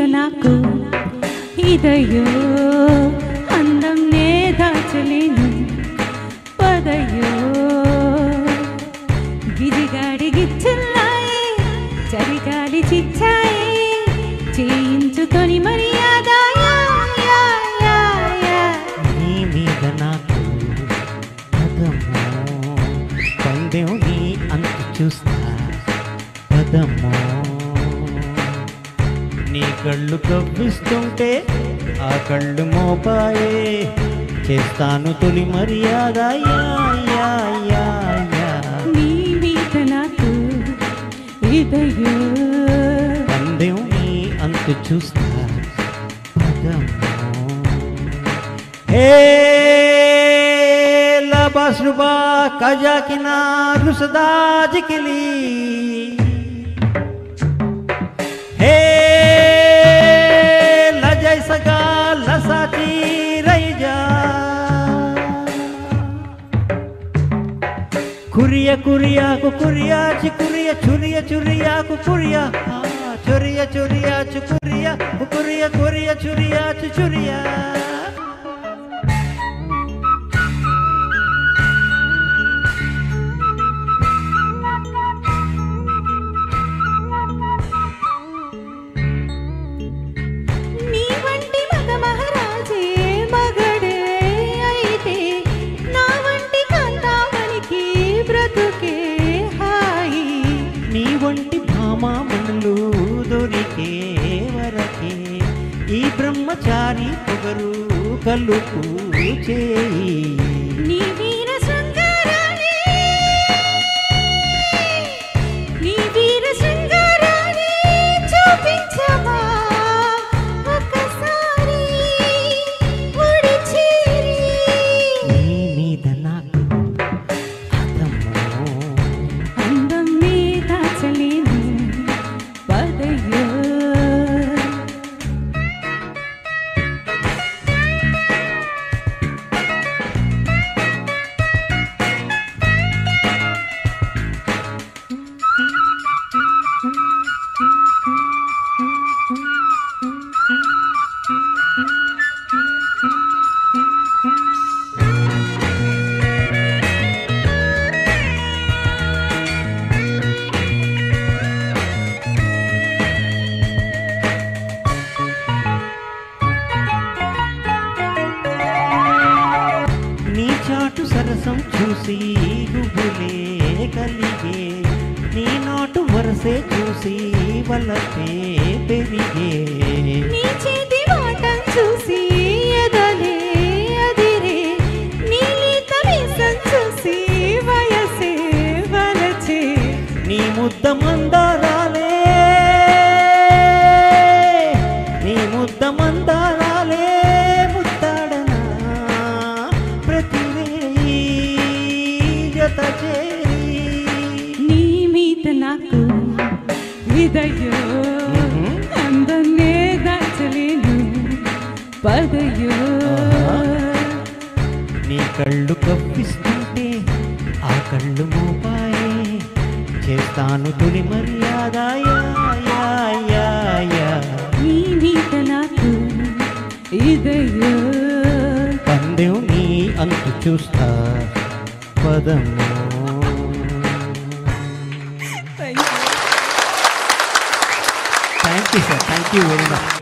నాకు ఇదయో అందం నే దాచలేను పదయో గిరిగాడి గిచ్చున్నాయి చలిగాలి చిచ్చాయి చేయించుకొని మర్యాద యా, యా, యా, యా. నీ మీద నాకు పదము పందెం నీ అంత చూస్తా పదము నీ కళ్ళు కవ్విస్తుంటే ఆ కళ్ళు మోపాయే చేస్తాను తొలి మర్యాద యా, యా, యా, యా. నీ మీద నాకు ఇదయో పందెం నీ అంత చూస్తా పదము ఏ లబాసుబా కజాకినా రుసదా జికిలి హే లజై సగా లసాచి రైజా కురియ కురియాకు కురియాచి కురియ చురియ చురియాకు కురియ ఆ, చొరియ చొరియాచు కురియ కురియ కురియ చురియాచు చురియా నీ వంటి మగ మహారాజే మగడే అయితే నా వంటి కాంతామణికి బ్రతుకే హాయి నీ వంటి భామామణులు దొరికే వరకే ఈ బ్రహ్మచారి పొగరు కలుపు చేయి నీ వీర శృంగారాన్ని నీ వీర శృంగారాన్ని చూపించమా ఒకసారి ముడి చేరి నీ మీద నాకు అతము అందం నీ దాచలేను పదయో నీ చాటు సరసం చూసి గుబులే కలిగే నీ నాటు వరసే చూసి వలపే పెరిగే నీ చేతి వాటం చూసి ఎదలే అదిరే నీ లేత మీసం చూసి వయసే వలచే నీ ముద్ద మందారాలే నీ ముద్ద మందారాలే ముద్దాడనా ప్రతి రేయి జత చేరి నీ మీద నాకు విదయో అందనే దాచలేను పదయో నీ కళ్ళు కప్పిస్తుంటే ఆ కళ్ళు మోపాయే చేస్తాను తొలి మర్యాద యా, యా, యా, యా. నీ మీద నాకు ఇదయో పందెం నీ అంతు చూస్తా పదము thank you sir thank you very much